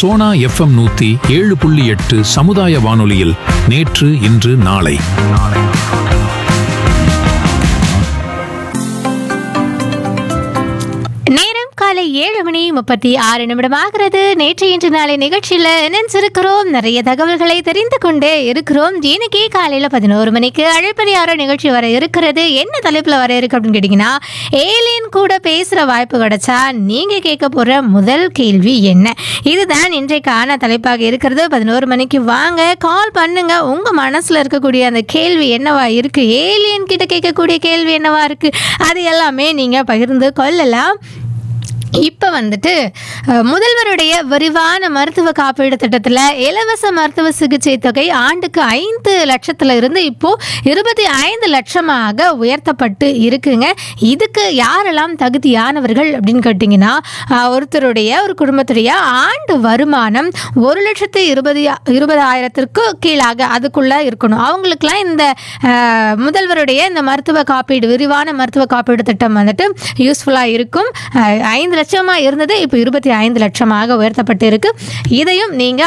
Sona FM நூத்தி ஏழு புள்ளி எட்டு சமுதாய வானொலியில் நேற்று இன்று நாளை நேரம் காலை ஏழு மணி முப்பத்தி ஆறு நிமிடம் ஆகிறது நேற்று இன்று நாளை நிகழ்ச்சியில் நினைச்சிருக்கிறோம் நிறைய தகவல்களை தெரிந்து கொண்டே இருக்கிறோம் இன்னைக்கே காலையில் பதினோரு மணிக்கு அழைப்பறியாரோ நிகழ்ச்சி வர இருக்கிறது என்ன தலைப்பில் வர இருக்கு அப்படின்னு கேட்டிங்கன்னா ஏலியன் கூட பேசுகிற வாய்ப்பு கிடைச்சா நீங்கள் கேட்க போகிற முதல் கேள்வி என்ன இதுதான் இன்றைக்கான தலைப்பாக இருக்கிறது பதினோரு மணிக்கு வாங்க கால் பண்ணுங்க உங்கள் மனசில் இருக்கக்கூடிய அந்த கேள்வி என்னவா இருக்குது ஏலியன் கிட்ட கேட்கக்கூடிய கேள்வி என்னவா இருக்குது அது எல்லாமே நீங்கள் பகிர்ந்து கொள்ளலாம் இப்போ வந்துட்டு அஹ், முதல்வருடைய விரிவான மருத்துவ காப்பீடு திட்டத்தில் இலவச மருத்துவ சிகிச்சை தொகை ஆண்டுக்கு ஐந்து லட்சத்துல இருந்து இப்போ இருபத்தி ஐந்து லட்சமாக உயர்த்தப்பட்டு இருக்குங்க இதுக்கு யாரெல்லாம் தகுதியானவர்கள் அப்படின்னு கேட்டிங்கன்னா அஹ், ஒருத்தருடைய ஒரு குடும்பத்துடைய ஆண்டு வருமானம் ஒரு லட்சத்து இருபது இருபதாயிரத்திற்கு கீழாக அதுக்குள்ளே இருக்கணும் அவங்களுக்குலாம் இந்த அஹ், முதல்வருடைய இந்த மருத்துவ காப்பீடு விரிவான மருத்துவ காப்பீடு திட்டம் வந்துட்டு யூஸ்ஃபுல்லாக இருக்கும் அஹ், ஐந்து லட்சமாக இருந்தது இப்போ இருபத்தி ஐந்து லட்சமாக உயர்த்தப்பட்டு இருக்கு இதையும் நீங்கள்